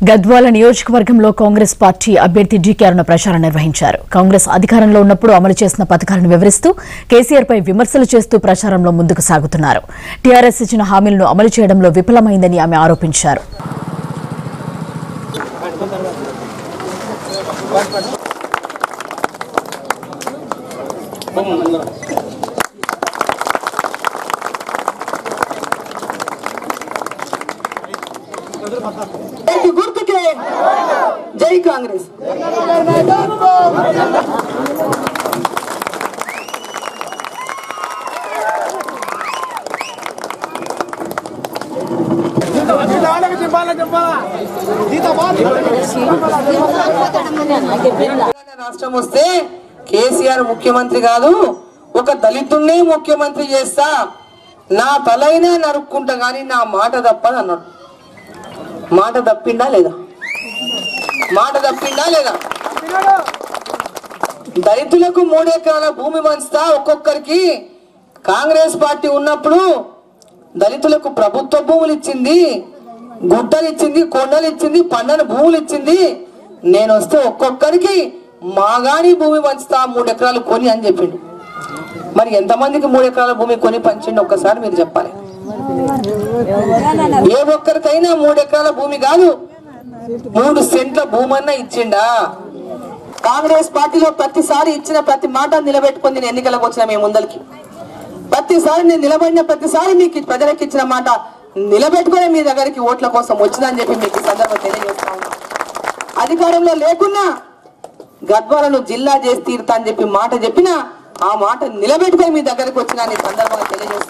గద్వాల నియోజకవర్గంలో కాంగ్రెస్ పార్టీ అభ్యర్థి డీకే అరుణ ప్రచారం నిర్వహించారు కాంగ్రెస్ అధికారంలో ఉన్నప్పుడు అమలు చేసిన పథకాలను వివరిస్తూ కేసీఆర్ పై విమర్శలు చేస్తూ ప్రచారంలో ముందుకు సాగుతున్నారు టీఆర్ఎస్ ఇచ్చిన హామీలను అమలు చేయడంలో విఫలమైందని ఆమె ఆరోపించారు ఏంటి గుర్తుకే జై కాంగ్రెస్ తెలంగాణ రాష్ట్రం వస్తే కేసీఆర్ ముఖ్యమంత్రి కాదు ఒక దళితున్నే ముఖ్యమంత్రి చేస్తా నా తలైనా నరుక్కుంటా గాని నా మాట తప్పని అన్నాడు మాట తప్పిండా లేదా మాట తప్పిండా లేదా దళితులకు మూడెకరాల భూమి పంచుతా ఒక్కొక్కరికి కాంగ్రెస్ పార్టీ ఉన్నప్పుడు దళితులకు ప్రభుత్వ భూములు ఇచ్చింది గుట్టలు ఇచ్చింది కొండలు ఇచ్చింది పండని భూములు ఇచ్చింది నేను వస్తే ఒక్కొక్కరికి మాగాని భూమి పంచుతా మూడు ఎకరాలు కొని అని చెప్పిండు మరి ఎంతమందికి మూడు ఎకరాల భూమి కొని పంచిండు ఒక్కసారి మీరు చెప్పాలి ఏ ఒక్కరికైనా మూడు ఎకరాల భూమి కాదు మూడు సెంట్ల భూమన్నా ఇచ్చిండా కాంగ్రెస్ పార్టీలో ప్రతిసారి ఇచ్చిన ప్రతి మాట నిలబెట్టుకొని నేను ఎన్నికలకు వచ్చిన మేము ముందరికి ప్రతిసారి నేను నిలబడిన ప్రతిసారి మీకు ప్రజలకు ఇచ్చిన మాట నిలబెట్టుకునే మీ దగ్గరికి ఓట్ల కోసం వచ్చిందని చెప్పి మీకు ఈ సందర్భం తెలియజేస్తా ఉన్నా అధికారంలో లేకున్నా గద్వాలను జిల్లా చేసి తీరుతా అని చెప్పి మాట చెప్పినా ఆ మాట నిలబెట్టుకొని మీ దగ్గరికి వచ్చిన ఈ సందర్భంగా తెలియజేస్తా